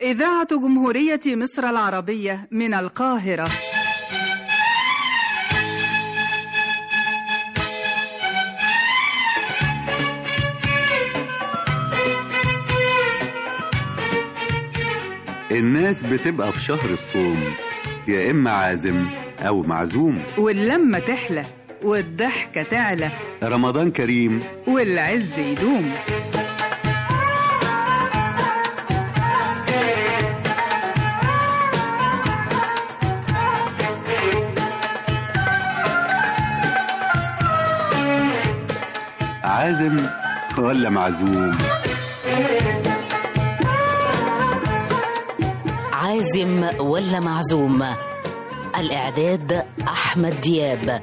إذاعة جمهورية مصر العربية من القاهرة الناس بتبقى في شهر الصوم يا إما عازم أو معزوم واللمة تحلى والضحكة تعلى رمضان كريم والعز يدوم عازم ولا معزوم عازم ولا معزوم الإعداد أحمد دياب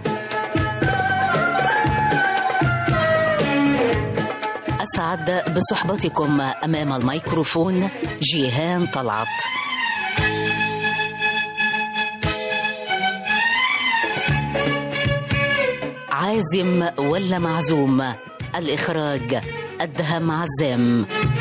أسعد بصحبتكم أمام الميكروفون جيهان طلعت عازم ولا معزوم الإخراج أدهم عزام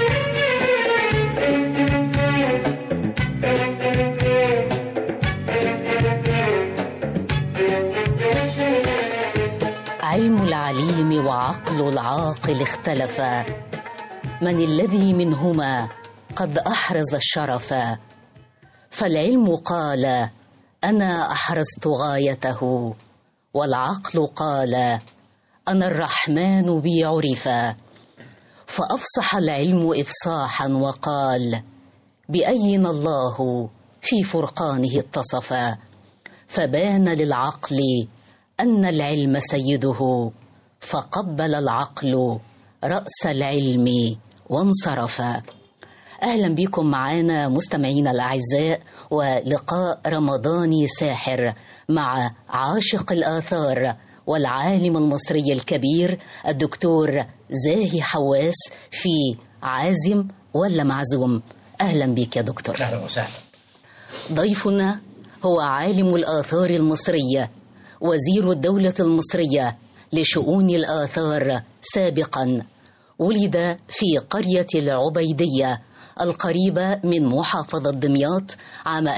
علم العليم وعقل العاقل اختلفا من الذي منهما قد احرز الشرف فالعلم قال انا احرزت غايته والعقل قال انا الرحمن بي عرفا فافصح العلم افصاحا وقال باين الله في فرقانه اتصفا فبان للعقل ان العلم سيده فقبل العقل راس العلم وانصرف اهلا بكم معانا مستمعينا الاعزاء ولقاء رمضاني ساحر مع عاشق الاثار والعالم المصري الكبير الدكتور زاهي حواس في عازم ولا معزوم اهلا بك يا دكتور اهلا وسهلا ضيفنا هو عالم الاثار المصريه وزير الدولة المصرية لشؤون الآثار سابقا ولد في قرية العبيدية القريبة من محافظة دمياط عام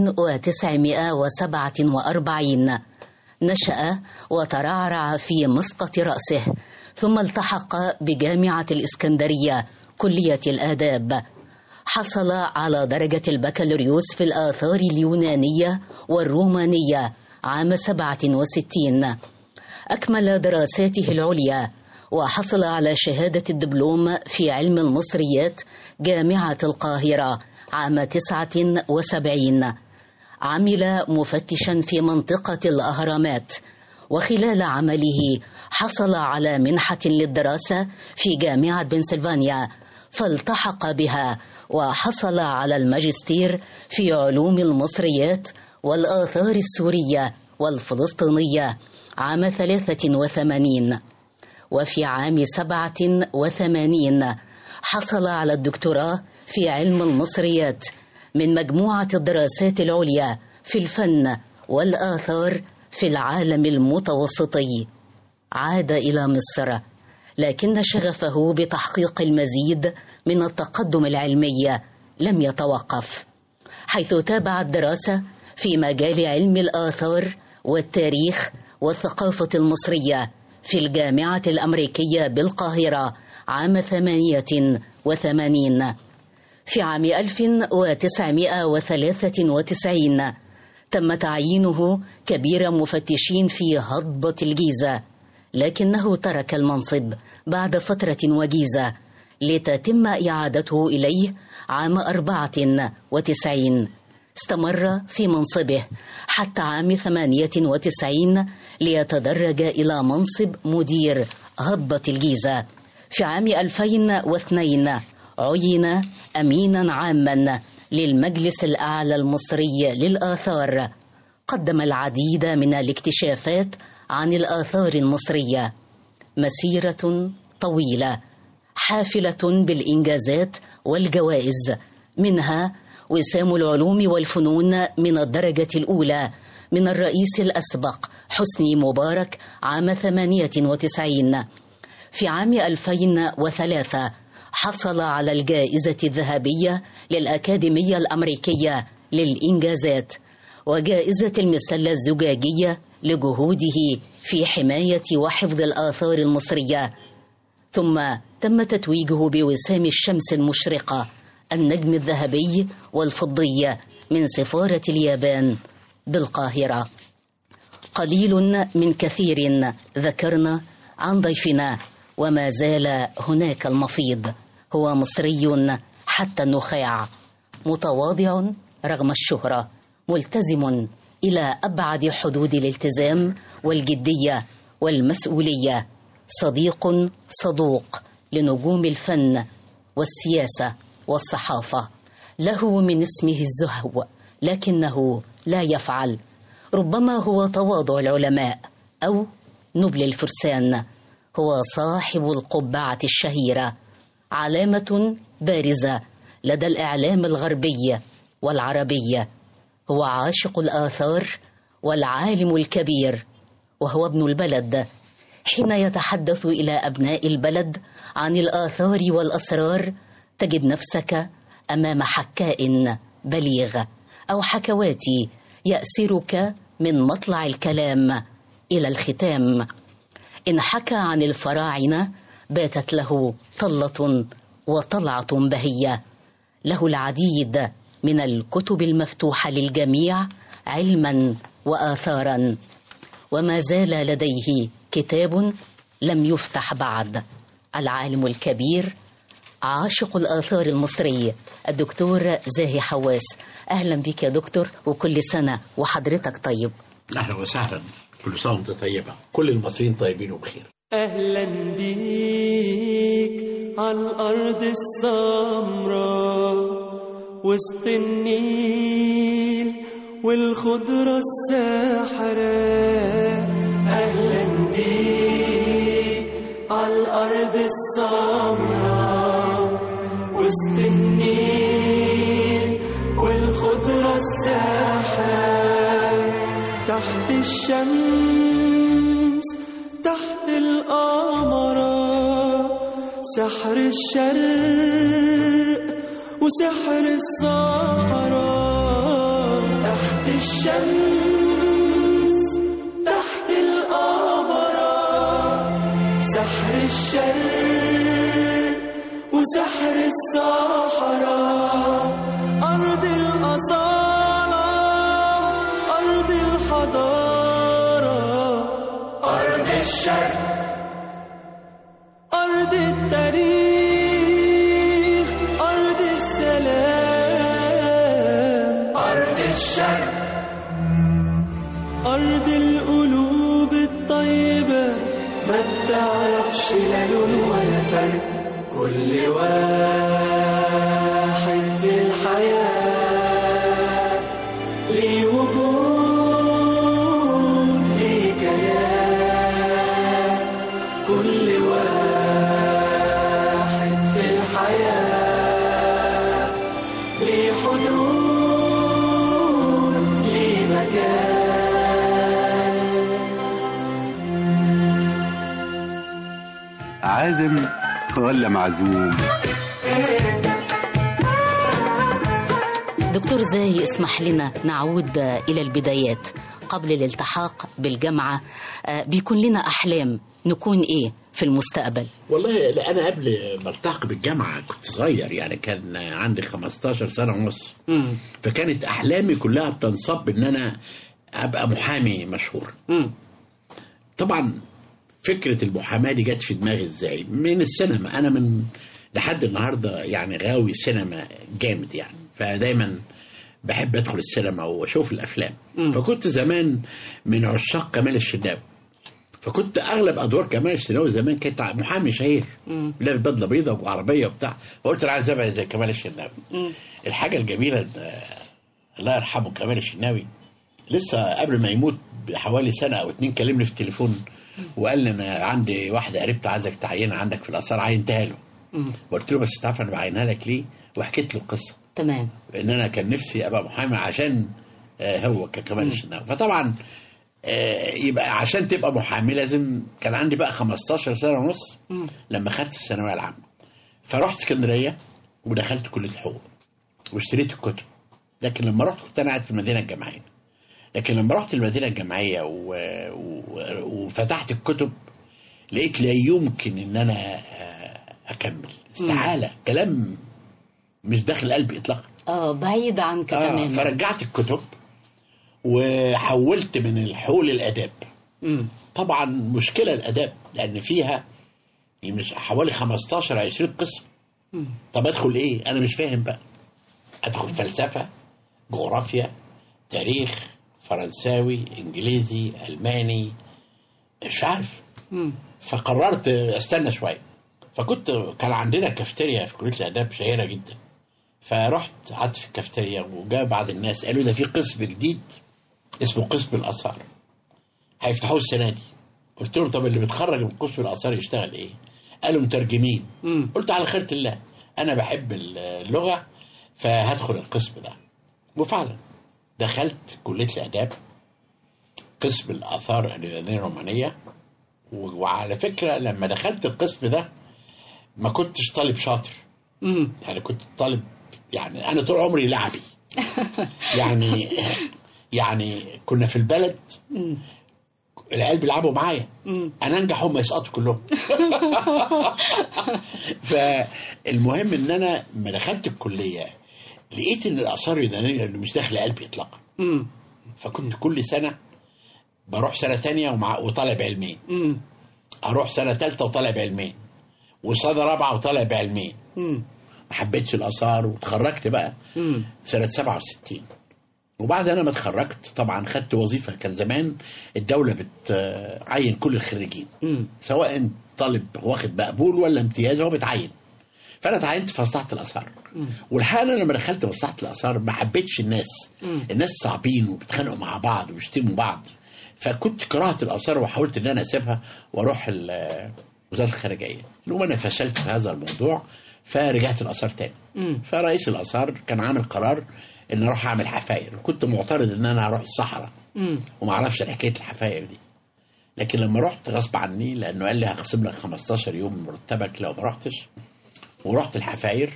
1947 نشأ وترعرع في مسقط رأسه ثم التحق بجامعة الإسكندرية كلية الآداب حصل على درجة البكالوريوس في الآثار اليونانية والرومانية عام 67 أكمل دراساته العليا وحصل على شهادة الدبلوم في علم المصريات جامعة القاهرة عام 79 عمل مفتشا في منطقة الأهرامات وخلال عمله حصل على منحة للدراسة في جامعة بنسلفانيا فالتحق بها وحصل على الماجستير في علوم المصريات والآثار السورية والفلسطينية عام 83 وفي عام 87 حصل على الدكتوراه في علم المصريات من مجموعة الدراسات العليا في الفن والآثار في العالم المتوسطي عاد إلى مصر لكن شغفه بتحقيق المزيد من التقدم العلمي لم يتوقف حيث تابع الدراسة في مجال علم الآثار والتاريخ والثقافة المصرية في الجامعة الأمريكية بالقاهرة عام 88 في عام 1993 تم تعيينه كبير مفتشين في هضبة الجيزة لكنه ترك المنصب بعد فترة وجيزة لتتم إعادته إليه عام 94 استمر في منصبه حتى عام 98 ليتدرج إلى منصب مدير هضبة الجيزة في عام 2002 عين أمينا عاما للمجلس الأعلى المصري للآثار قدم العديد من الاكتشافات عن الآثار المصرية مسيرة طويلة حافلة بالإنجازات والجوائز منها وسام العلوم والفنون من الدرجة الأولى من الرئيس الأسبق حسني مبارك عام 98 في عام 2003 حصل على الجائزة الذهبية للأكاديمية الأمريكية للإنجازات وجائزة المسلة الزجاجية لجهوده في حماية وحفظ الآثار المصرية ثم تم تتويجه بوسام الشمس المشرقة النجم الذهبي والفضي من سفارة اليابان بالقاهرة قليل من كثير ذكرنا عن ضيفنا وما زال هناك المفيض هو مصري حتى النخاع متواضع رغم الشهرة ملتزم إلى أبعد حدود الالتزام والجدية والمسؤولية صديق صدوق لنجوم الفن والسياسة والصحافة له من اسمه الزهو لكنه لا يفعل ربما هو تواضع العلماء أو نبل الفرسان هو صاحب القبعة الشهيرة علامة بارزة لدى الإعلام الغربي والعربي هو عاشق الآثار والعالم الكبير وهو ابن البلد حين يتحدث إلى أبناء البلد عن الآثار والأسرار تجد نفسك أمام حكاء بليغ أو حكوات يأسرك من مطلع الكلام إلى الختام إن حكى عن الفراعنة باتت له طلة وطلعة بهية له العديد من الكتب المفتوحة للجميع علما وآثارا وما زال لديه كتاب لم يفتح بعد العالم الكبير عاشق الآثار المصري الدكتور زاهي حواس أهلا بك يا دكتور وكل سنة وحضرتك طيب اهلا وسهلا كل سنه وانت طيبه كل المصريين طيبين وبخير أهلا بيك على الأرض السمراء وسط النيل والخضرة الساحرة أهلا بيك على الأرض السمراء وسط النيل والخضرة الساحرة تحت الشمس تحت القمرة سحر الشرق وسحر الصحراء تحت الشمس تحت القمرة سحر الشرق وسحر الصحراء أرض الأصالة أرض الحضارة أرض الشرق أرض التاريخ أرض السلام أرض الشرق أرض القلوب الطيبة ما بتعرفش لا لون ولا فرق كل واحد في الحياة ليه وجود ليه كيان كل واحد في الحياة ليه حدود ليه مكان عازم ولا معزوم دكتور زاهي اسمح لنا نعود إلى البدايات قبل الالتحاق بالجامعة آه، بيكون لنا أحلام نكون إيه في المستقبل والله لا انا قبل ما التحق بالجامعه كنت صغير يعني كان عندي 15 سنه ونص مم. فكانت احلامي كلها بتنصب ان انا ابقى محامي مشهور مم. طبعا فكره المحاماه دي جت في دماغي ازاي من السينما انا من لحد النهارده يعني غاوي سينما جامد يعني فدايما بحب ادخل السينما واشوف الافلام مم. فكنت زمان من عشاق كمال الشناوي فكنت اغلب ادوار كمال الشناوي زمان كانت محامي شهير مم. لابس بدله بيضاء وعربيه وبتاع فقلت انا عايز ابقى زي كمال الشناوي مم. الحاجه الجميله إن، آه، الله يرحمه كمال الشناوي لسه قبل ما يموت بحوالي سنه او اتنين كلمني في التليفون وقال لي انا عندي واحده قريبتي عايزك تعينها عندك في الاثار عينتها له مم. قلت له بس تعرف انا بعينها لك ليه وحكيت له القصه تمام ان انا كان نفسي ابقى محامي عشان آه، هو ككمال الشناوي فطبعا آه، يبقى عشان تبقى محامي لازم كان عندي بقى 15 سنه ونص مم. لما خدت الثانويه العامه فرحت اسكندريه ودخلت كليه الحقوق واشتريت الكتب لكن لما رحت كنت انا قاعد في المدينه الجامعيه لكن لما رحت المدينه الجامعيه و... و... وفتحت الكتب لقيت لا يمكن ان انا آه، اكمل استحاله كلام مش داخل قلبي اطلاقا اه بعيد عنك آه تماما فرجعت الكتب وحولت من الحقوق للاداب مم. طبعا مشكله الاداب لان فيها مش حوالي 15 20 قسم مم. طب ادخل ايه انا مش فاهم بقى ادخل فلسفه جغرافيا تاريخ فرنساوي انجليزي الماني مش عارف مم. فقررت استنى شويه فكنت كان عندنا كافتيريا في كليه الاداب شهيره جدا فرحت قعدت في الكافتيريا وجاء بعض الناس قالوا ده في قسم جديد اسمه قسم الاثار هيفتحوه السنه دي قلت لهم طب اللي بيتخرج من قسم الاثار يشتغل ايه قالوا مترجمين مم. قلت على خيرة الله انا بحب اللغه فهدخل القسم ده وفعلا دخلت كليه الاداب قسم الاثار اليونانيه الرومانيه و- وعلى فكره لما دخلت القسم ده ما كنتش طالب شاطر مم. يعني كنت طالب يعني انا طول عمري لعبي يعني يعني كنا في البلد مم. العيال بيلعبوا معايا مم. انا انجح هم يسقطوا كلهم فالمهم ان انا لما دخلت الكليه لقيت ان الاثار اليونانيه اللي مش داخله قلبي اطلاقا مم. فكنت كل سنه بروح سنه تانية ومع وطالب علمين مم. اروح سنه ثالثه وطالب علمين وسنه رابعه وطالب علمين مم. ما حبيتش الاثار واتخرجت بقى مم. سنه 67 وبعد انا ما اتخرجت طبعا خدت وظيفه كان زمان الدوله بتعين كل الخريجين مم. سواء طالب واخد مقبول ولا امتياز هو بيتعين فانا اتعينت في مصلحه الاثار مم. والحقيقه انا لما دخلت مصلحه الاثار ما حبيتش الناس مم. الناس صعبين وبيتخانقوا مع بعض وبيشتموا بعض فكنت كرهت الاثار وحاولت ان انا اسيبها واروح ال- وزاره الخارجيه المهم انا فشلت في هذا الموضوع فرجعت الاثار تاني مم. فرئيس الاثار كان عامل قرار ان اروح اعمل حفاير كنت معترض ان انا اروح الصحراء مم. وما اعرفش حكايه الحفاير دي لكن لما رحت غصب عني لانه قال لي هخصم لك 15 يوم من مرتبك لو ما رحتش ورحت الحفاير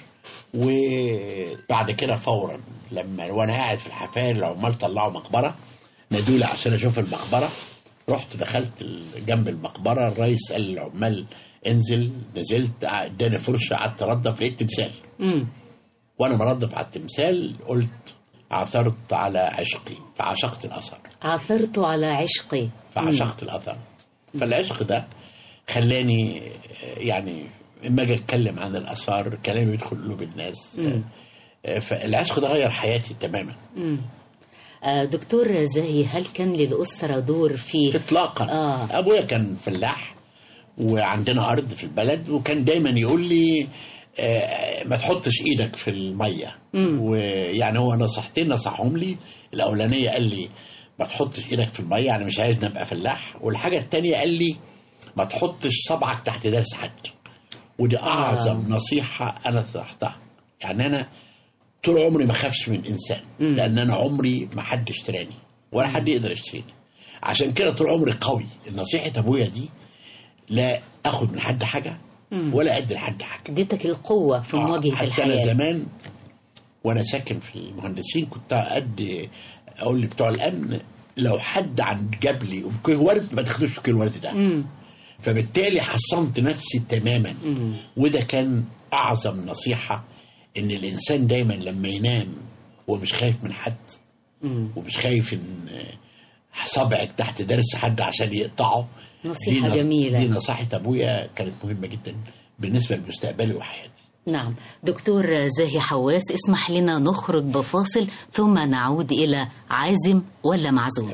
وبعد كده فورا لما وانا قاعد في الحفاير العمال طلعوا مقبره نادوا لي عشان اشوف المقبره رحت دخلت ال- جنب المقبره الرئيس قال للعمال انزل نزلت اداني فرشه قعدت انضف لقيت تمثال مم. وانا منظف على التمثال قلت عثرت على عشقي فعشقت الاثر عثرت على عشقي فعشقت الاثر فالعشق ده خلاني آه، يعني اما اجي اتكلم عن الاثار كلامي يدخل قلوب الناس مم. آه، فالعشق ده غير حياتي تماما مم. آه، دكتور زاهي هل كان للأسرة دور في اطلاقا آه. ابويا كان فلاح وعندنا ارض في البلد وكان دايما يقول لي آه، ما تحطش ايدك في الميه مم. ويعني هو نصحتين نصحهم لي الاولانيه قال لي ما تحطش ايدك في الميه يعني مش عايز نبقى فلاح والحاجه الثانيه قال لي ما تحطش صبعك تحت درس حد ودي اعظم آه. نصيحه انا نصحتها يعني انا طول عمري ما خافش من انسان مم. لان انا عمري ما حد اشتراني ولا حد يقدر يشتريني عشان كده طول عمري قوي نصيحه ابويا دي لا اخد من حد حاجه مم. ولا ادي لحد حاجه اديتك القوة في آه، مواجهة حتى الحياة انا زمان وانا ساكن في المهندسين كنت ادي اقول لبتوع الامن لو حد عن جاب لي بوكيه ورد ما تاخدوش بوكيه الورد ده مم. فبالتالي حصنت نفسي تماما مم. وده كان اعظم نصيحه ان الانسان دايما لما ينام ومش خايف من حد مم. ومش خايف ان صبعك تحت درس حد عشان يقطعه نصيحة دي نص- جميلة. دي نصيحه ابويا كانت مهمه جدا بالنسبه لمستقبلي وحياتي نعم دكتور زاهي حواس اسمح لنا نخرج بفاصل ثم نعود إلى عازم ولا معزوم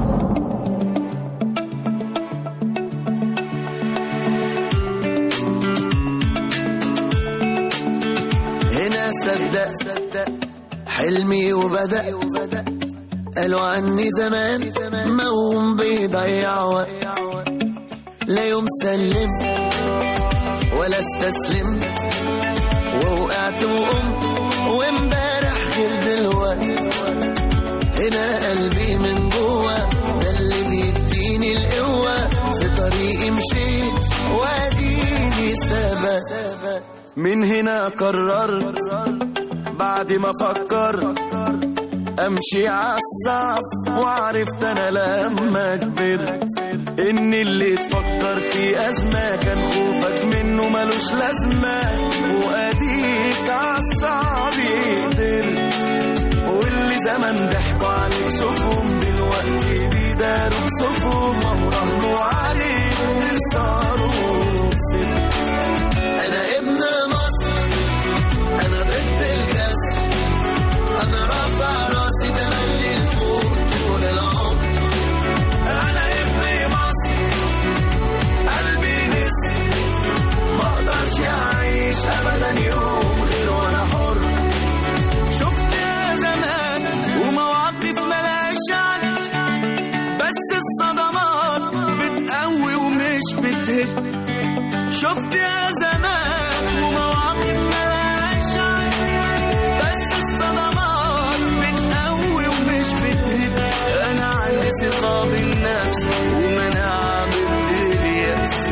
هنا صدق حلمي وبدأ قالوا عني زمان موم بيضيع وقت لا يوم سلمت ولا استسلمت ووقعت وقمت وامبارح غير دلوقت هنا قلبي من جوه ده اللي بيديني القوة في طريقي مشيت واديني ثبت من هنا قررت بعد ما فكرت امشي عالصعب وعرفت انا لما كبرت ان اللي تفكر في ازمه كان خوفك منه ملوش لازمه واديك عالصعب قدرت واللي زمان ضحكوا عليك شوفهم دلوقتي بيداروا بصفهم ما هو راهنوا عليك تخسروا وكسبت انا ابن مصر انا ضد الكسر انا رافع راسي تملي لفوق طول العمر انا ابن مصر قلبي نسر ما اقدرش اعيش ابدا يوم غير وانا حر شفت يا زمان ومواقف ملهاش عد بس الصدمات بتقوي ومش بتهد شفت يا زمان ومواقف ملهاش عد بس الصدمات بتقوي ومش بتهد انا عندي ثقة بالنفس ومناعة ضد اليأس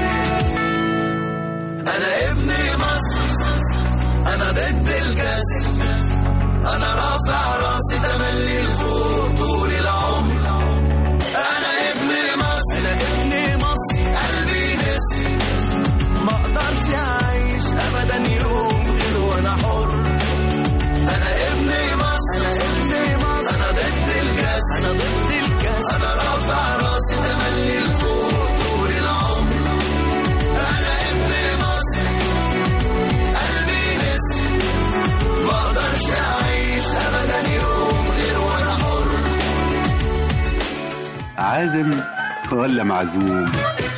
انا ابن مصر انا ضد الكسر انا رافع راسي تملي لفوق طول العمر انا ابن مصر انا ابن مصر قلبي نسر ما اقدرش اعيش ابدا يوم غير وانا حر انا ابن مصر انا ابن مصر انا ضد الكسر انا ضد الكسر انا رافع راسي تملي لفوق طول العمر انا ابن مصر قلبي نسر ما اقدرش اعيش ابدا يوم غير وانا حر عازم ولا معزوم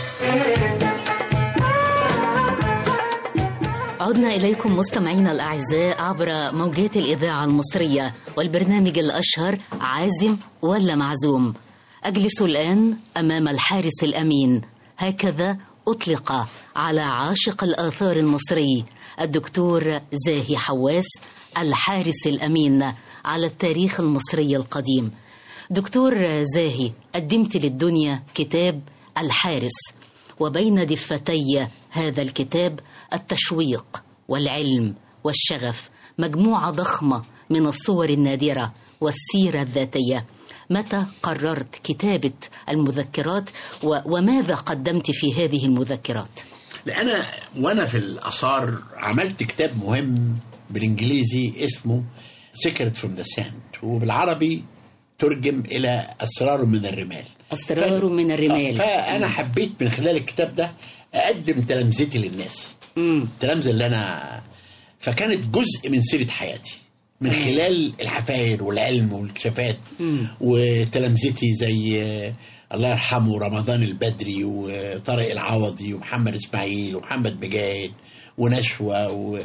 عدنا إليكم مستمعينا الأعزاء عبر موجات الإذاعة المصرية والبرنامج الأشهر عازم ولا معزوم أجلس الآن أمام الحارس الأمين هكذا أطلق على عاشق الآثار المصري الدكتور زاهي حواس الحارس الأمين على التاريخ المصري القديم دكتور زاهي قدمت للدنيا كتاب الحارس وبين دفتي هذا الكتاب التشويق والعلم والشغف مجموعه ضخمه من الصور النادره والسيره الذاتيه متى قررت كتابه المذكرات و- وماذا قدمت في هذه المذكرات انا وانا في الاثار عملت كتاب مهم بالانجليزي اسمه سيكرت فروم ذا ساند وبالعربي ترجم الى اسرار من الرمال اسرار من الرمال آه، فانا حبيت من خلال الكتاب ده اقدم تلامذتي للناس مم. التلامذه اللي انا فكانت جزء من سيره حياتي من خلال الحفاير والعلم والاكتشافات مم. وتلامذتي زي آه، الله يرحمه رمضان البدري وطارق العوضي ومحمد اسماعيل ومحمد مجاهد ونشوى و...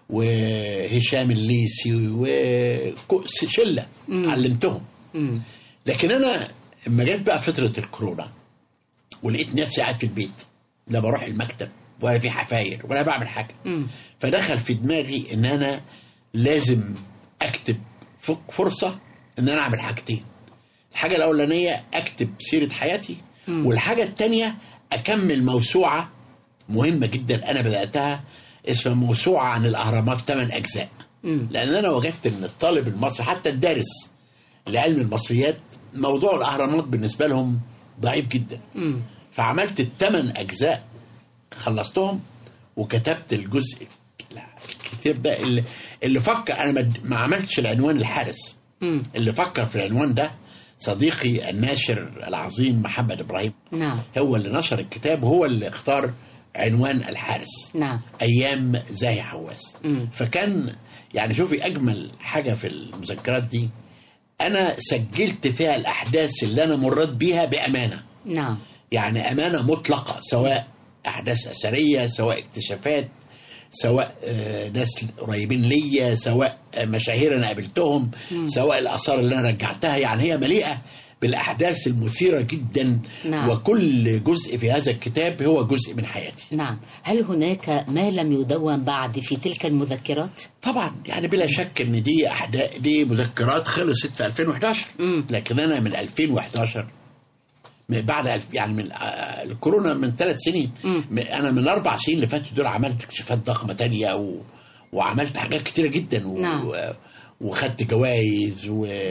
وهشام الليسي وشله مم. علمتهم مم. لكن انا لما جت بقى فتره الكورونا ولقيت نفسي قاعد في البيت لا بروح المكتب ولا في حفاير ولا بعمل حاجه مم. فدخل في دماغي ان انا لازم اكتب ف- فرصه ان انا اعمل حاجتين الحاجه الاولانيه اكتب سيره حياتي مم. والحاجه الثانيه اكمل موسوعه مهمه جدا انا بداتها اسمها موسوعه عن الاهرامات ثمان اجزاء مم. لان انا وجدت ان الطالب المصري حتى الدارس لعلم المصريات موضوع الاهرامات بالنسبه لهم ضعيف جدا مم. فعملت الثمان اجزاء خلصتهم وكتبت الجزء الكتاب ده اللي, اللي فكر انا ما- ما عملتش العنوان الحارس مم. اللي فكر في العنوان ده صديقي الناشر العظيم محمد ابراهيم نعم هو اللي نشر الكتاب وهو اللي اختار عنوان الحارس نعم ايام زاهي حواس مم. فكان يعني شوفي اجمل حاجه في المذكرات دي انا سجلت فيها الاحداث اللي انا مريت بيها بامانه نعم يعني امانه مطلقه سواء احداث اثريه سواء اكتشافات سواء آه، ناس قريبين ليا سواء آه، مشاهير انا قابلتهم مم. سواء الاثار اللي انا رجعتها يعني هي مليئه بالاحداث المثيره جدا نعم. وكل جزء في هذا الكتاب هو جزء من حياتي نعم هل هناك ما لم يدون بعد في تلك المذكرات طبعا يعني بلا شك ان دي احداث دي مذكرات خلصت في 2011 مم. لكن انا من 2011 م- بعد الف- يعني من آه، الكورونا من ثلاث سنين مم. م- انا من الاربع سنين اللي فاتوا دول عملت اكتشافات ضخمه تانية و... وعملت حاجات كتيره جدا و... نعم. و... وخدت جوائز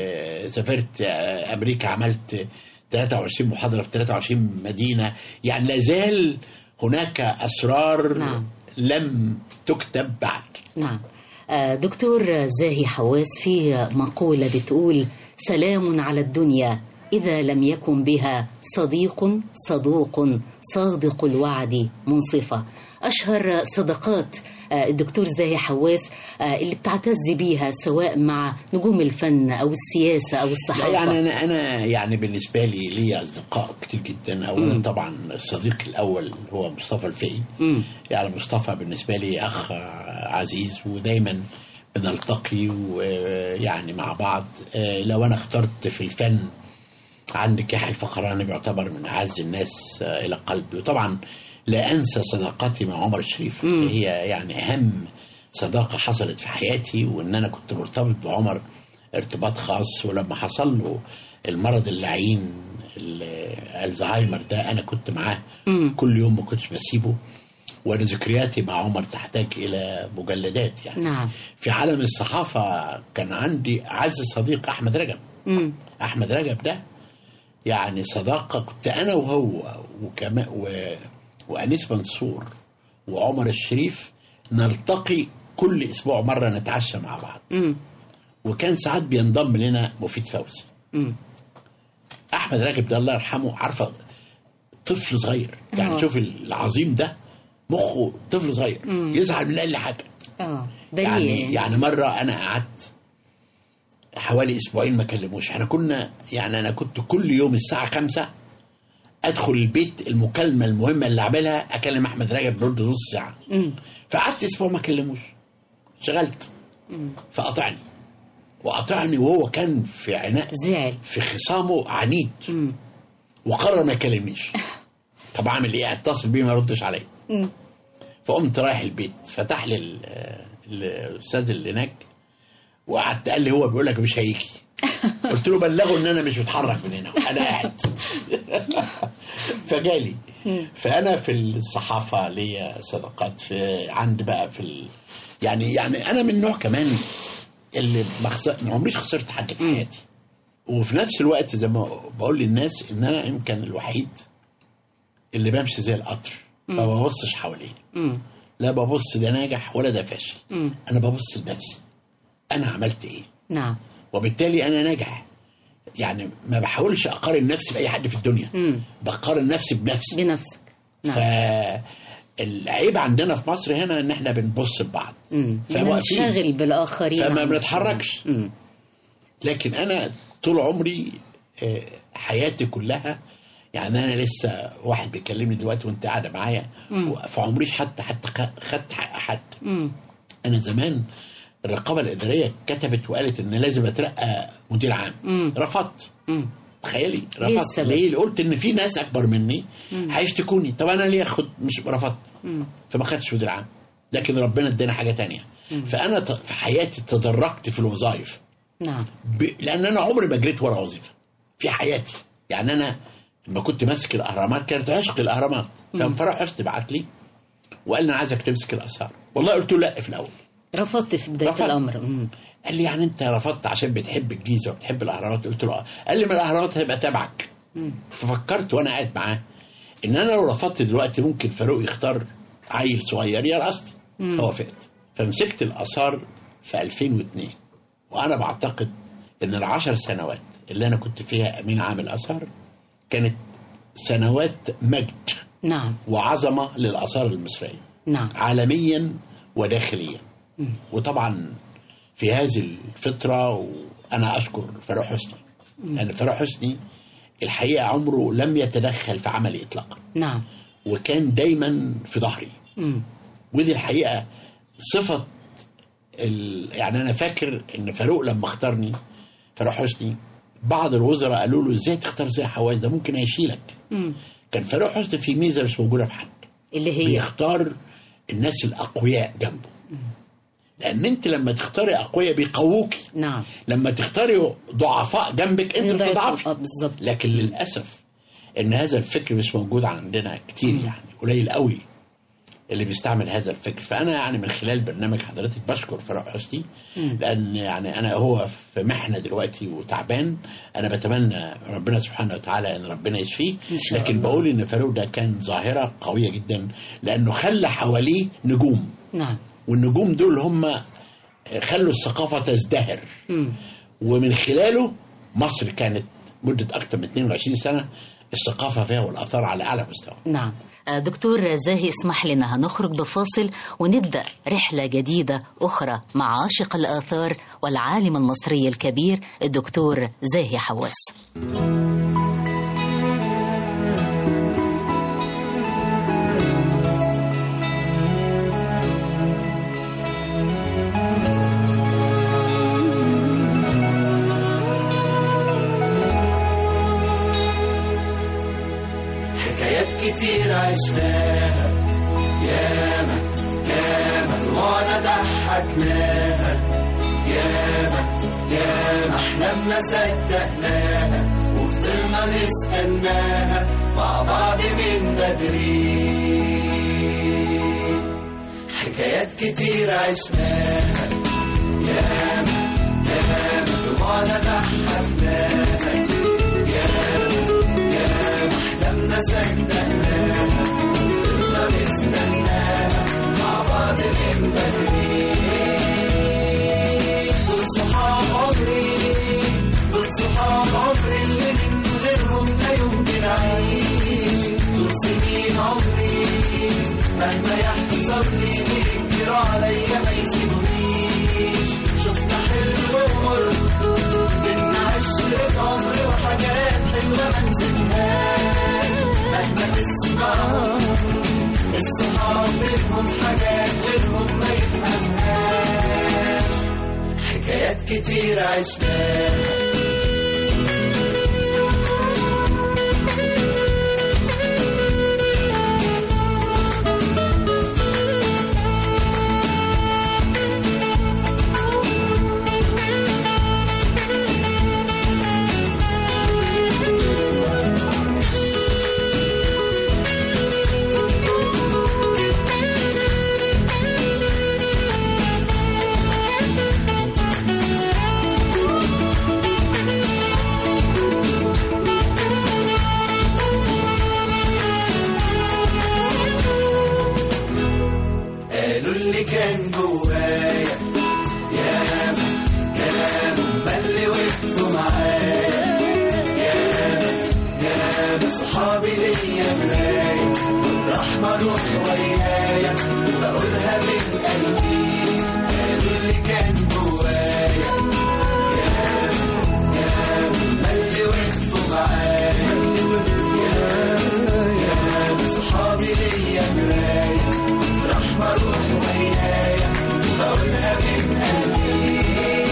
وسافرت آه، امريكا عملت 23 محاضره في 23 مدينه يعني لازال هناك اسرار نعم. لم تكتب بعد نعم آه، دكتور زاهي حواس في مقولة بتقول سلام على الدنيا إذا لم يكن بها صديق صدوق صادق الوعد منصفة أشهر صداقات آه، الدكتور زاهي حواس آه، اللي بتعتز بيها سواء مع نجوم الفن أو السياسة أو لا الصحافة يعني انا انا يعني بالنسبه لي لي اصدقاء كتير جدا اولا مم. طبعا الصديق الاول هو مصطفى الفقي مم. يعني مصطفى بالنسبه لي اخ عزيز ودايما بنلتقي ويعني مع بعض آه، لو انا اخترت في الفن عندك يحيى الفخراني بيعتبر من اعز الناس آه، الى قلبي وطبعا لا انسى صداقتي مع عمر الشريف مم. هي يعني اهم صداقه حصلت في حياتي وان انا كنت مرتبط بعمر ارتباط خاص ولما حصل له المرض اللعين ال- الزهايمر ده انا كنت معاه مم. كل يوم ما كنتش بسيبه وانا ذكرياتي مع عمر تحتاج الى مجلدات يعني نعم في عالم الصحافه كان عندي اعز صديق احمد رجب مم. احمد رجب ده يعني صداقه كنت انا وهو وكما و... وانيس منصور وعمر الشريف نلتقي كل اسبوع مره نتعشى مع بعض مم. وكان ساعات بينضم لنا مفيد فوزي مم. احمد راجب ده الله يرحمه عارفه طفل صغير يعني آه. شوف العظيم ده مخه طفل صغير مم. يزعل من اقل حاجه اه يعني بريء يعني مره انا قعدت حوالي اسبوعين ما كلموش احنا كنا يعني انا كنت كل يوم الساعه خمسة ادخل البيت المكالمه المهمه اللي اعملها اكلم احمد راجب لمده نص ساعه مم. فقعدت اسبوع ما كلموش شغلت مم. فقطعني وقطعني وهو كان في عناء زعل في خصامه عنيد مم. وقرر ما يكلمنيش طب اعمل ايه اتصل بيه ما يردش عليا مم. فقمت رايح البيت فتح لي ال- الاستاذ اللي هناك وقعدت قال لي هو بيقول لك مش هيجي قلت له بلغه ان انا مش بتحرك من هنا انا قاعد فجالي مم. فانا في الصحافه ليا صداقات في عندي بقى في ال... يعني يعني انا من نوع كمان اللي ما خسر... ما عمريش خسرت حاجه في مم. حياتي وفي نفس الوقت زي ما بقول للناس ان انا يمكن الوحيد اللي بمشي زي القطر ما مم. ببصش حواليه مم. لا ببص ده ناجح ولا ده فاشل مم. انا ببص لنفسي انا عملت ايه نعم وبالتالي انا ناجح يعني ما بحاولش اقارن نفسي باي حد في الدنيا مم. بقارن نفسي بنفسي بنفسك نعم فالعيب عندنا في مصر هنا ان احنا بنبص لبعض مم. فواقفين. بننشغل بالآخرين فما عن بنتحركش. نفسنا. مم. لكن انا طول عمري آه، حياتي كلها يعني انا لسه واحد بيكلمني دلوقتي وانت قاعده معايا مم. فعمريش حتى حتى خ- خدت حق حد مم. انا زمان الرقابه الاداريه كتبت وقالت ان لازم اترقى مدير عام مم. رفضت مم. تخيلي ليه رفضت السبب؟ ليه قلت ان في ناس اكبر مني مم. هيشتكوني طب انا ليه اخد مش رفضت مم. فما خدتش مدير عام لكن ربنا اداني حاجه تانية مم. فانا ت- في حياتي تدرجت في الوظائف نعم ب... لان انا عمري ما جريت ورا وظيفه في حياتي يعني انا لما كنت ماسك الاهرامات كانت عشق الاهرامات فقام فرح حسني بعت لي وقال لي انا عايزك تمسك الاثار والله قلت له لا في الاول رفضت في بداية رفضت. الأمر مم. قال لي يعني انت رفضت عشان بتحب الجيزه وبتحب الاهرامات قلت له اه قال لي ما الاهرامات هيبقى تبعك مم. ففكرت وانا قاعد معاه ان انا لو رفضت دلوقتي ممكن فاروق يختار عيل صغير يرقصني مم. فوافقت فمسكت الاثار في 2002 وانا بعتقد ان العشر سنوات اللي انا كنت فيها امين عام الاثار كانت سنوات مجد نعم وعظمه للاثار المصريه نعم عالميا وداخليا مم. وطبعا في هذه الفترة وأنا أشكر فاروق حسني لأن فاروق حسني الحقيقة عمره لم يتدخل في عملي إطلاقا نعم وكان دايما في ظهري مم. ودي الحقيقة صفة ال... يعني أنا فاكر إن فاروق لما اختارني فاروق حسني بعض الوزراء قالوا له إزاي تختار زي حواس ده ممكن هيشيلك مم. كان فاروق حسني في ميزة مش موجودة في حد اللي هي بيختار الناس الأقوياء جنبه لأن أنت لما تختاري أقوياء بيقووكي نعم لما تختاري ضعفاء جنبك انت يضعف- بتضعفي آه، بالظبط لكن للاسف ان هذا الفكر مش موجود عندنا كتير يعني قليل قوي اللي بيستعمل هذا الفكر فانا يعني من خلال برنامج حضرتك بشكر فاروق حسني لان يعني انا هو في محنه دلوقتي وتعبان انا بتمنى ربنا سبحانه وتعالى ان ربنا يشفيه إن شاء لكن الله. بقول ان فاروق ده كان ظاهره قويه جدا لانه خلى حواليه نجوم نعم والنجوم دول هم خلوا الثقافه تزدهر مم. ومن خلاله مصر كانت مده اكثر من 22 سنه الثقافه فيها والاثار على اعلى مستوى نعم آه، دكتور زاهي اسمح لنا هنخرج بفاصل ونبدأ رحلة جديدة أخرى مع عاشق الآثار والعالم المصري الكبير الدكتور زاهي حواس حكايات كتير عشناها ياما ياما دموعنا ضحكناها ياما ياما احلامنا صدقناها وفضلنا نستناها مع بعض من بدري حكايات كتير عشناها ياما ياما دموعنا ضحكناها ياما ياما احلامنا صدقناها فضلنا نستناها مع بعض من بدري دول صحاب عمري دول صحاب عمري اللي من غيرهم لا يمكن اعيش دول سنين عمري مهما يحصل لي بيكبروا عليا ما يسيبونيش شفنا حلو ومر بينا عشرة عمر وحاجات حلوة ما نسيبهاش مهما تسمعهم الصحاب بينهم حاجات غيرهم ما يفهمهاش حكايات كتير عشناها قالوا اللي كان جوايا ياما ياما ما اللي وقفوا معايا ياما ياما صحابي ليا مرايا مطرح ما اروح ويايا بقولها من قلبي قالوا اللي كان جوايا ياما ياما ما اللي وقفوا معايا ياما ياما صحابي ليا مرايا راح بروح ويايا بقولها من قلبي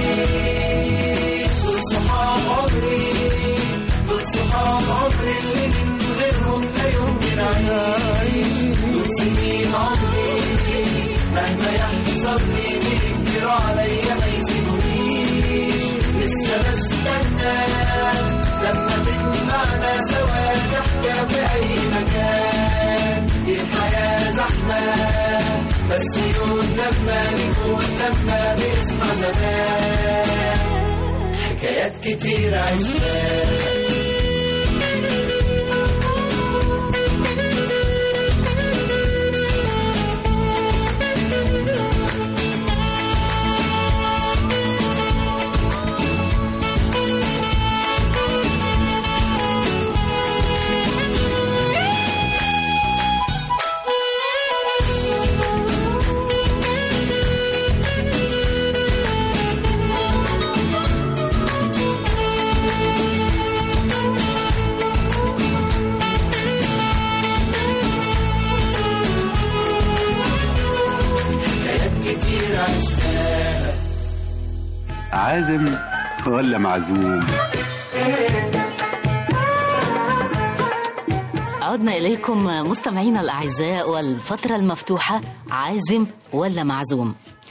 دول صحاب عمري دول صحاب عمري اللي من غيرهم لا يمكن اعيش دول سنين عمري مهما يحصل لي بيكبروا عليا ما يسيبونيش لسه بستنى لما تجمعنا سوا نحكي في اي مكان دي الحياة زحمة بس يوم لما نكون لما بيصحى زمان حكايات كتير عشناها حكايات كتير عشناها عازم ولا معزوم عدنا إليكم مستمعينا الأعزاء والفترة المفتوحة عازم ولا معزوم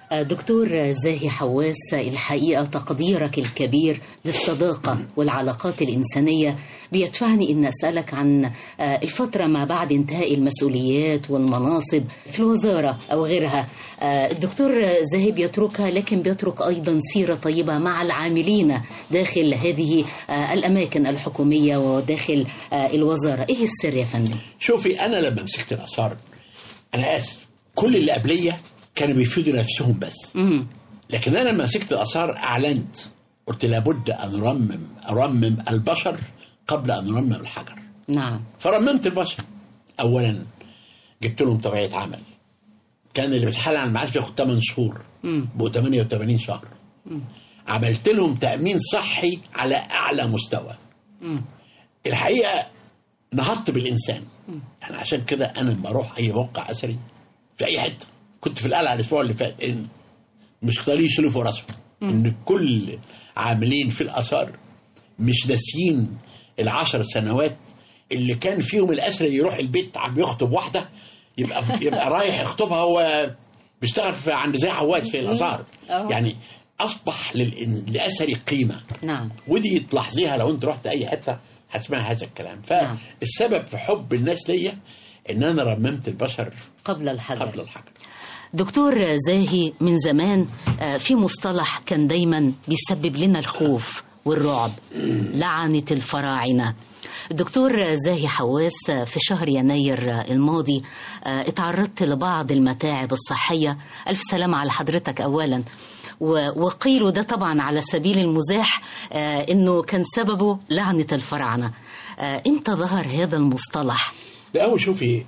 دكتور زاهي حواس الحقيقة تقديرك الكبير للصداقة والعلاقات الإنسانية بيدفعني أن أسألك عن الفترة ما بعد انتهاء المسؤوليات والمناصب في الوزارة أو غيرها الدكتور زاهي بيتركها لكن بيترك أيضا سيرة طيبة مع العاملين داخل هذه الأماكن الحكومية وداخل الوزارة إيه السر يا فندم؟ شوفي أنا لما مسكت الآثار أنا آسف كل اللي قبلية كانوا بيفيدوا نفسهم بس مم. لكن انا لما مسكت الاثار اعلنت قلت لابد ان ارمم ارمم البشر قبل ان ارمم الحجر نعم فرممت البشر اولا جبت لهم طبيعه عمل كان اللي بيتحال عن المعاش بياخد 8 شهور مم. بقوا 88 شهر مم. عملت لهم تامين صحي على اعلى مستوى مم. الحقيقه نهضت بالانسان مم. يعني عشان كده انا لما اروح اي موقع اثري في اي حته كنت في القلعه الاسبوع اللي فات ان مش قادرين يشيلوا فوق راسهم ان كل عاملين في الاثار مش ناسيين العشر سنوات اللي كان فيهم الاسرى يروح البيت عم يخطب واحده يبقى يبقى رايح يخطبها هو بيشتغل في عند زي عواز في الاثار آه. يعني اصبح للإن- لاثري قيمه نعم ودي تلاحظيها لو انت رحت اي حته هتسمع هذا الكلام نعم. فالسبب في حب الناس ليا ان انا رممت البشر قبل الحجر قبل الحجر دكتور زاهي من زمان آه، في مصطلح كان دايما بيسبب لنا الخوف والرعب لعنة الفراعنة الدكتور زاهي حواس آه، في شهر يناير آه، الماضي آه، اتعرضت لبعض المتاعب الصحية ألف سلامة على حضرتك أولا و- وقيل ده طبعا على سبيل المزاح آه، انه كان سببه لعنة الفراعنة آه، امتى ظهر هذا المصطلح الأول شوفي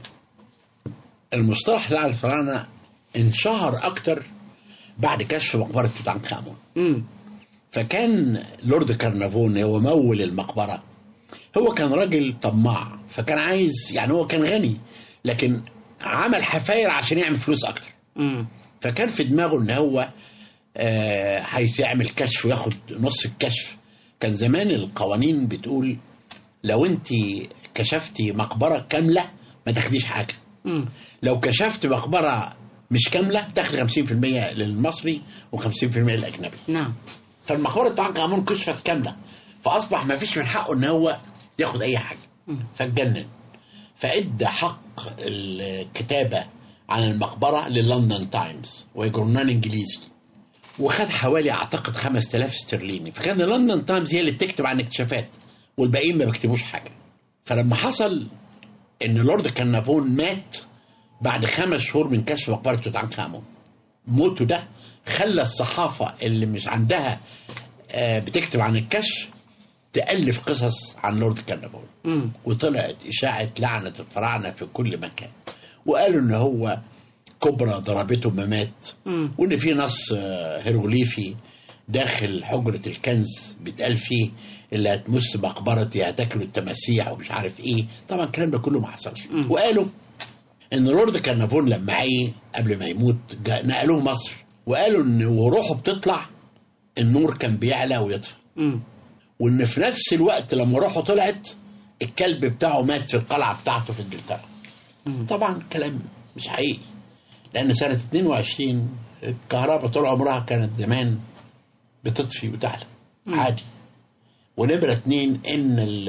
المصطلح لعن الفراعنة انشهر أكتر بعد كشف مقبرة توت عنخ آمون مم. فكان لورد كارنافون هو مول المقبرة هو كان راجل طماع فكان عايز يعني هو كان غني لكن عمل حفاير عشان يعمل فلوس أكتر مم. فكان في دماغه ان هو آه، هيعمل كشف وياخد نص الكشف كان زمان القوانين بتقول لو انت كشفتي مقبره كامله ما تاخديش حاجه مم. لو كشفت مقبره مش كامله تاخد 50% للمصري و50% للاجنبي نعم فالمقبره بتاع عنخ امون كشفت كامله فاصبح ما فيش من حقه ان هو ياخد اي حاجه مم. فاتجنن فادى حق الكتابه عن المقبره للندن تايمز وهي جورنال انجليزي وخد حوالي اعتقد 5000 استرليني فكان لندن تايمز هي اللي بتكتب عن اكتشافات والباقيين ما بيكتبوش حاجه فلما حصل ان لورد كارنافون مات بعد خمس شهور من كشف مقبره توت عنخ امون موته ده خلى الصحافه اللي مش عندها آه، بتكتب عن الكشف تألف قصص عن لورد كارنافون مم. وطلعت إشاعة لعنة الفراعنة في كل مكان وقالوا إن هو كبرى ضربته ما مات مم. وإن في نص آه، هيروغليفي داخل حجرة الكنز بيتقال فيه اللي هتمس مقبرتي هتاكلوا التماسيح ومش عارف إيه طبعا الكلام ده كله ما حصلش مم. وقالوا إن لورد كارنافون لما عي قبل ما يموت جا- نقلوه مصر وقالوا إن وروحه بتطلع النور كان بيعلى ويطفى مم. وان في نفس الوقت لما روحه طلعت الكلب بتاعه مات في القلعه بتاعته في انجلترا مم. طبعا كلام مش حقيقي لان سنه 22 الكهرباء طول عمرها كانت زمان بتطفي وتعلى عادي ونمره اتنين ان ال-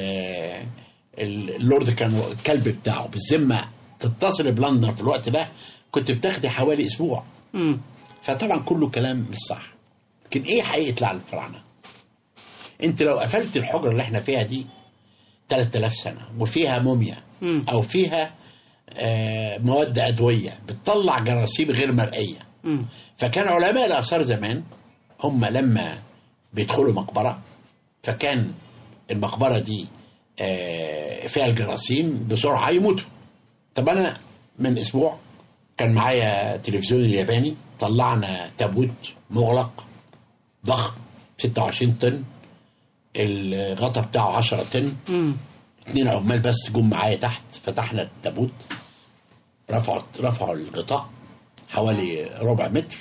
ال- اللورد كان الكلب بتاعه بالذمه تتصل بلندن في الوقت ده كنت بتاخدي حوالي اسبوع مم. فطبعا كله كلام مش صح لكن ايه حقيقه لعن الفراعنه انت لو قفلت الحجره اللي احنا فيها دي 3000 سنه وفيها موميا مم. او فيها آه، مواد ادويه بتطلع جراثيم غير مرئيه مم. فكان علماء الاثار زمان هم لما بيدخلوا مقبره فكان المقبره دي آه، فيها الجراثيم بسرعه يموتوا طب انا من اسبوع كان معايا تلفزيون الياباني طلعنا تابوت مغلق ضخم 26 طن الغطا بتاعه 10 طن مم. اتنين عمال بس جم معايا تحت فتحنا التابوت رفعوا رفعوا الغطاء حوالي ربع متر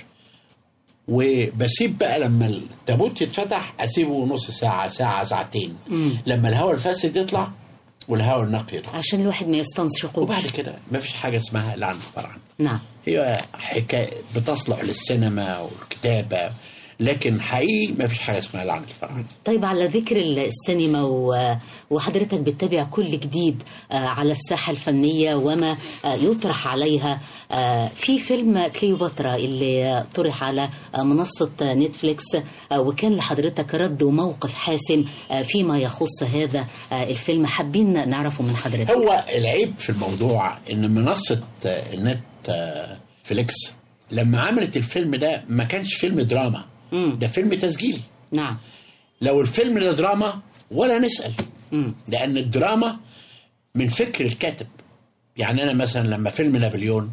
وبسيب بقى لما التابوت يتفتح اسيبه نص ساعه ساعه ساعتين مم. لما الهواء الفاسد يطلع والهواء النقي يدخل عشان الواحد ما يستنشقوش وبعد كده مفيش حاجه اسمها لعن الفراعنه نعم هي حكايه بتصلح للسينما والكتابه لكن حقيقي ما فيش حاجه اسمها لعنه الفراعنه طيب على ذكر السينما و- وحضرتك بتتابع كل جديد آه، على الساحة الفنية وما آه، يطرح عليها آه، في فيلم كليوباترا اللي طرح على آه، منصة آه، نتفليكس آه، وكان لحضرتك رد وموقف حاسم آه، فيما يخص هذا آه، الفيلم حابين نعرفه من حضرتك هو العيب في الموضوع ان منصه آه، النت آه، فليكس لما عملت الفيلم ده ما كانش فيلم دراما مم. ده فيلم تسجيلي نعم لو الفيلم ده دراما ولا نسال مم. لان الدراما من فكر الكاتب يعني انا مثلا لما فيلم نابليون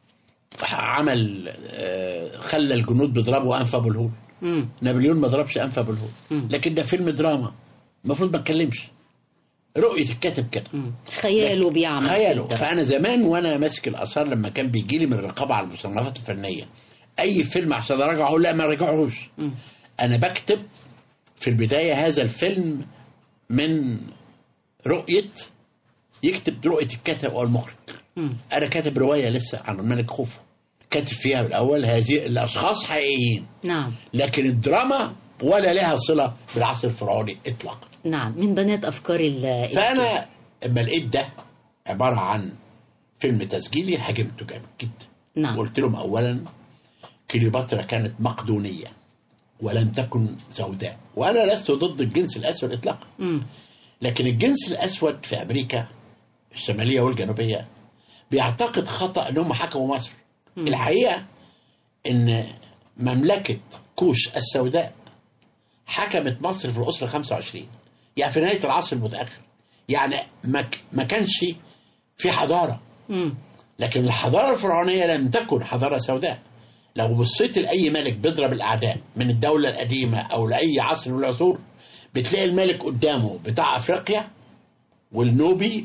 عمل آه، خلى الجنود بيضربوا انف ابو الهول مم. نابليون ما ضربش انف ابو الهول مم. لكن ده فيلم دراما المفروض ما اتكلمش رؤيه الكاتب كده مم. خياله بيعمل خياله كده. فانا زمان وانا ماسك الاثار لما كان بيجي لي من الرقابه على المصنفات الفنيه اي فيلم عشان اراجعه اقول لا ما راجعهوش مم. انا بكتب في البدايه هذا الفيلم من رؤيه يكتب رؤيه الكاتب او المخرج مم. انا كاتب روايه لسه عن الملك خوفو كاتب فيها الاول هذه الاشخاص حقيقيين نعم لكن الدراما ولا لها صله بالعصر الفرعوني اطلاقا نعم من بنات أفكار ال فانا اما لقيت ده عباره عن فيلم تسجيلي هاجمته جامد جدا نعم قلت لهم اولا كليوباترا كانت مقدونيه ولم تكن سوداء وانا لست ضد الجنس الاسود اطلاقا مم. لكن الجنس الاسود في امريكا الشماليه والجنوبيه بيعتقد خطا انهم حكموا مصر مم. الحقيقه ان مملكه كوش السوداء حكمت مصر في الاسره 25 يعني في نهايه العصر المتاخر يعني ما ك- ما كانش في حضاره مم. لكن الحضاره الفرعونيه لم تكن حضاره سوداء لو بصيت لاي ملك بيضرب الاعداء من الدوله القديمه او لاي عصر من العصور بتلاقي الملك قدامه بتاع افريقيا والنوبي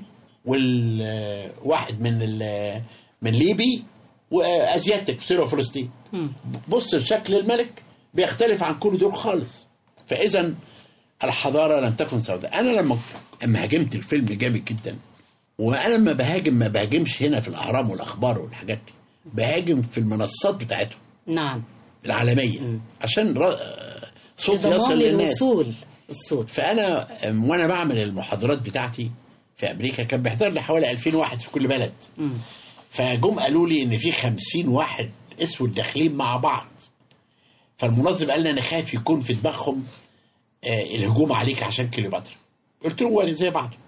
والواحد من ال- من ليبي وازياتك سوريا وفلسطين مم. بص لشكل الملك بيختلف عن كل دول خالص فاذا الحضاره لم تكن سوداء انا لما لما هاجمت الفيلم جامد جدا وانا لما بهاجم ما بهاجمش هنا في الاهرام والاخبار والحاجات دي بهاجم في المنصات بتاعتهم نعم العالميه مم. عشان ر- صوت يصل ضمان للناس الوصول الصوت فانا أم، وانا بعمل المحاضرات بتاعتي في امريكا كان بيحضر لي حوالي 2000 واحد في كل بلد مم. فجم قالوا لي ان في 50 واحد اسود داخلين مع بعض فالمنظم قال لي انا خايف يكون في دماغهم آه الهجوم عليك عشان كليوباترا قلت له ولا زي بعض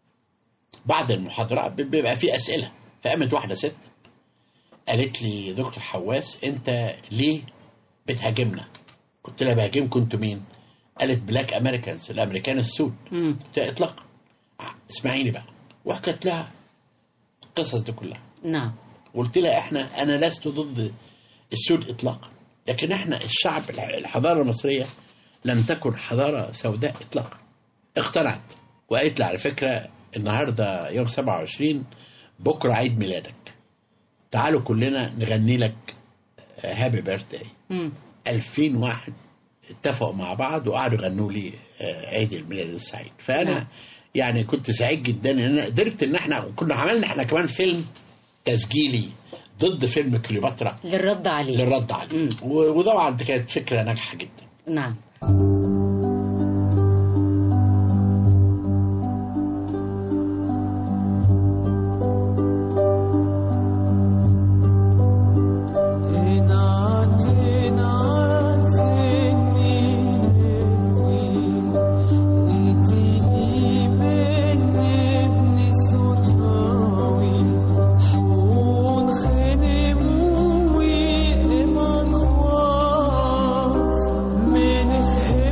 بعد المحاضره ب- بيبقى في اسئله فقامت واحده ست قالت لي دكتور حواس انت ليه بتهاجمنا قلت لها بهاجمكم انتوا مين قالت بلاك امريكانز الامريكان السود مم. قلت لها اطلاق اسمعيني بقى وحكت لها القصص دي كلها نعم قلت لها احنا انا لست ضد السود اطلاقا لكن احنا الشعب الح- الحضاره المصريه لم تكن حضاره سوداء اطلاقا اقتنعت وقالت لي على فكره النهارده يوم 27 بكره عيد ميلادك تعالوا كلنا نغني لك هابي بيرثداي مم. 2000 واحد اتفقوا مع بعض وقعدوا يغنوا لي آه، عيد الميلاد السعيد فانا نعم. يعني كنت سعيد جدا ان انا قدرت ان احنا كنا عملنا احنا كمان فيلم تسجيلي ضد فيلم كليوباترا للرد عليه للرد عليه مم. و- وطبعا دي كانت فكره ناجحه جدا نعم من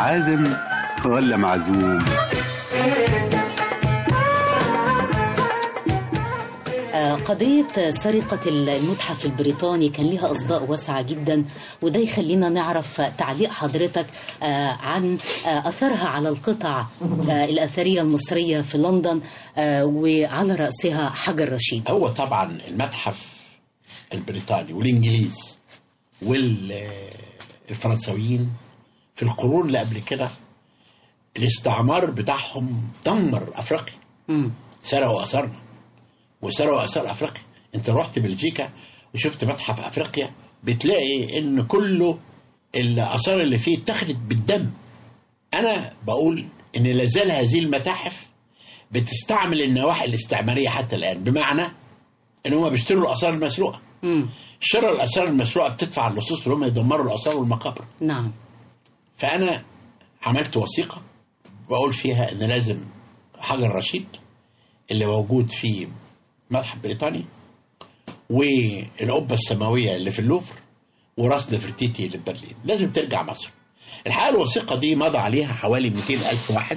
عازم ولا معزوم آه، قضية سرقة المتحف البريطاني كان لها أصداء واسعة جدا وده يخلينا نعرف تعليق حضرتك آه، عن آه، أثرها على القطع آه، الأثرية المصرية في لندن آه، وعلى رأسها حجر رشيد هو طبعا المتحف البريطاني والانجليز والفرنساويين في القرون اللي قبل كده الاستعمار بتاعهم دمر افريقيا مم. سرقوا اثارنا وسرقوا اثار افريقيا انت رحت بلجيكا وشفت متحف افريقيا بتلاقي ان كله الاثار اللي فيه اتخذت بالدم انا بقول ان لازال هذه المتاحف بتستعمل النواحي الاستعماريه حتى الان بمعنى ان هم بيشتروا الاثار المسروقه مم. شراء الاثار المسروقه بتدفع اللصوص اللي هم يدمروا الاثار والمقابر نعم فانا عملت وثيقه بقول فيها ان لازم حجر رشيد اللي موجود في متحف بريطاني والقبه السماويه اللي في اللوفر وراس نفرتيتي اللي في برلين لازم ترجع مصر الحقيقه الوثيقه دي مضى عليها حوالي 200 الف واحد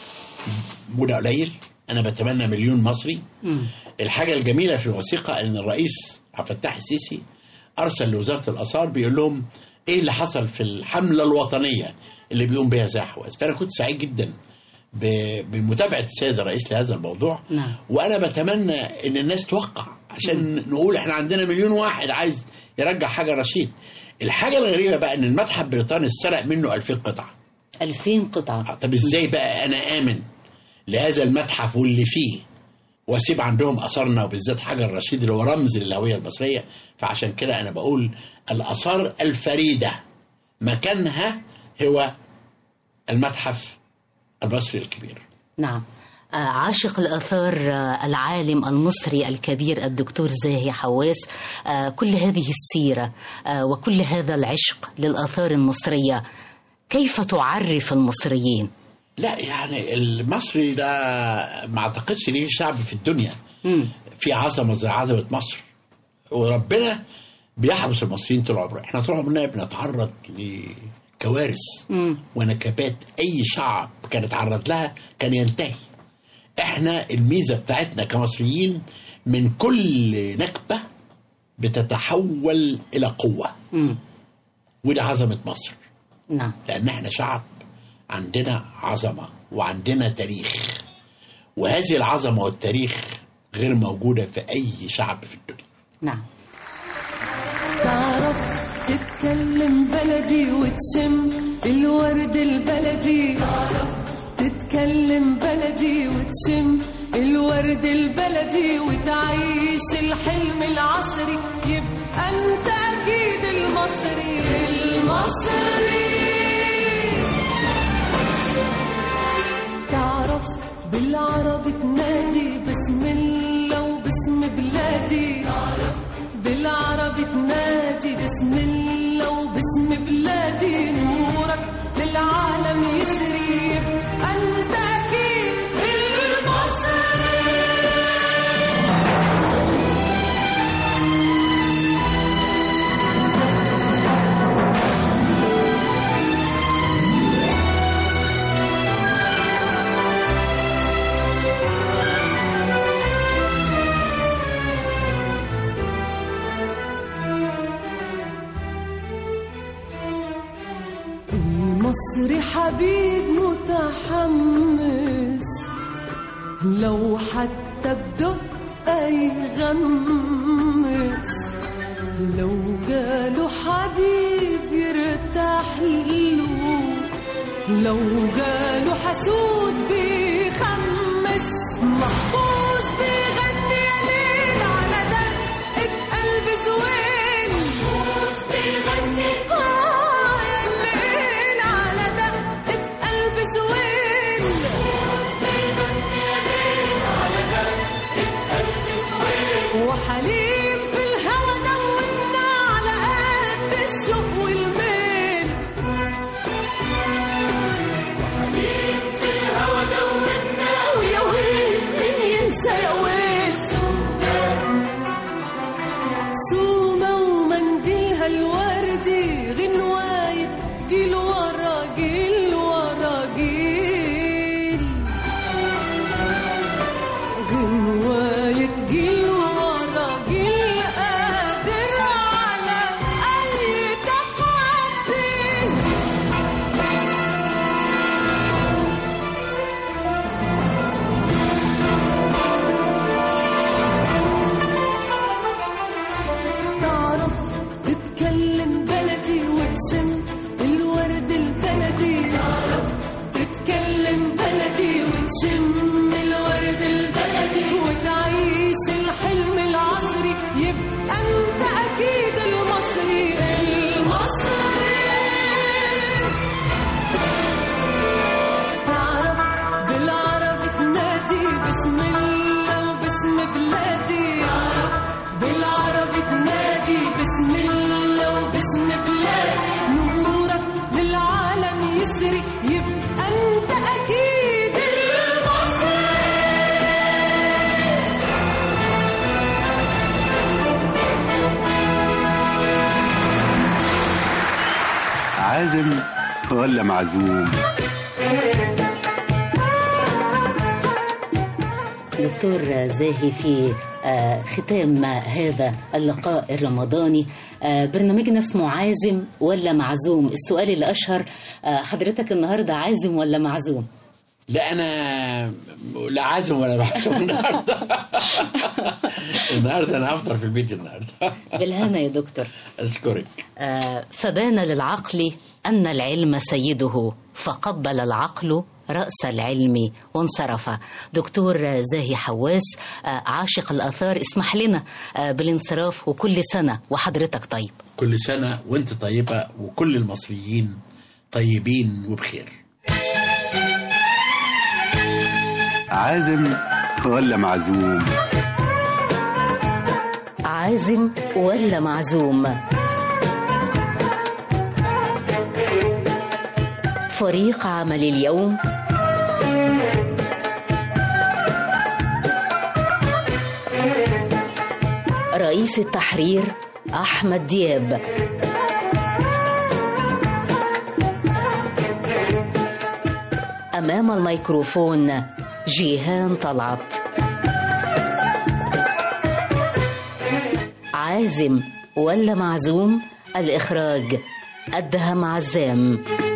وده قليل انا بتمنى مليون مصري مم. الحاجة الجميلة في الوثيقة إن الرئيس عبد الفتاح السيسي أرسل لوزارة الآثار بيقول لهم إيه اللي حصل في الحملة الوطنية اللي بيقوم بها زي حواس فأنا كنت سعيد جدا ب- بمتابعة السيد الرئيس لهذا الموضوع نعم وأنا بتمنى إن الناس توقع عشان نقول إحنا عندنا مليون واحد عايز يرجع حاجة رشيد الحاجة الغريبة بقى إن المتحف البريطاني اتسرق منه 2000 قطعة 2000 قطعة طب ازاي بقى انا امن لهذا المتحف واللي فيه واسيب عندهم اثارنا وبالذات حجر رشيد اللي هو رمز للهويه المصريه فعشان كده انا بقول الاثار الفريده مكانها هو المتحف المصري الكبير نعم آه، عاشق الآثار آه، العالم المصري الكبير الدكتور زاهي حواس آه، كل هذه السيرة آه، وكل هذا العشق للآثار المصرية كيف تعرف المصريين؟ لا يعني المصري ده ما اعتقدش ليه شعب في الدنيا مم. في عظمه زي عظمه مصر وربنا بيحرس المصريين طول عمره احنا طول عمرنا بنتعرض لكوارث مم. ونكبات اي شعب كان اتعرض لها كان ينتهي احنا الميزه بتاعتنا كمصريين من كل نكبه بتتحول الى قوه مم. ودي عظمه مصر نعم لان احنا شعب عندنا عظمه وعندنا تاريخ وهذه العظمه والتاريخ غير موجوده في اي شعب في الدنيا نعم تعرف تتكلم بلدي وتشم الورد البلدي تعرف تتكلم بلدي وتشم الورد البلدي وتعيش الحلم العصري يبقى انت اكيد المصري المصري تعرف بالعربي تنادي بسم الله وباسم بلادي تعرف بالعربي تنادي بسم الله وباسم بلادي نورك للعالم يسري انت اكيد المصري المصري حبيب متحمس لو حتى بدقة يغمس لو جاله حبيب يرتاح له لو جاله حسود بيخمس محفوظ بيغني يا ليل على دقة قلب زويل محفوظ بيغني آه يا ليل على دقة قلب زويل محفوظ بيغني يا ليل على دقة قلب زويل وحليم في الهوى دوبنا على قد الشوق والميل ويا ويل مين ينسى يا ويل سومة ومنديلها الوردي غنواية جيل ورا جيل ورا غنواية جيل ورا جيل قادر على أي تحدي تعرف تتكلم بلدي وتشم الورد البلدي تعرف تتكلم بلدي وتشم الورد البلدي وتعيش الحلم العصري يبقى انت اكيد المصري المصري تعرف بالعربي تنادي بسم الله وباسم بلادي تعرف بالعربي تنادي بسم الله وباسم بلادي نورك للعالم يسري يبقى انت اكيد المصري عازم ولا معزوم دكتور زاهي في آه، ختام هذا اللقاء الرمضاني آه، برنامجنا اسمه عازم ولا معزوم السؤال اللي أشهر آه، حضرتك النهاردة عازم ولا معزوم لا انا لا عازم ولا محزوم النهارده النهارده انا هفطر في البيت النهارده بالهنا يا دكتور اشكرك آه، فبان للعقل أن العلم سيده فقبل العقل رأس العلم وانصرف دكتور زاهي حواس آه، عاشق الآثار اسمح لنا آه، بالانصراف وكل سنة وحضرتك طيب كل سنه وانت طيبه وكل المصريين طيبين وبخير عازم ولا معزوم عازم ولا معزوم فريق عمل اليوم رئيس التحرير أحمد دياب أمام الميكروفون جيهان طلعت عازم ولا معزوم الإخراج أدهم عزام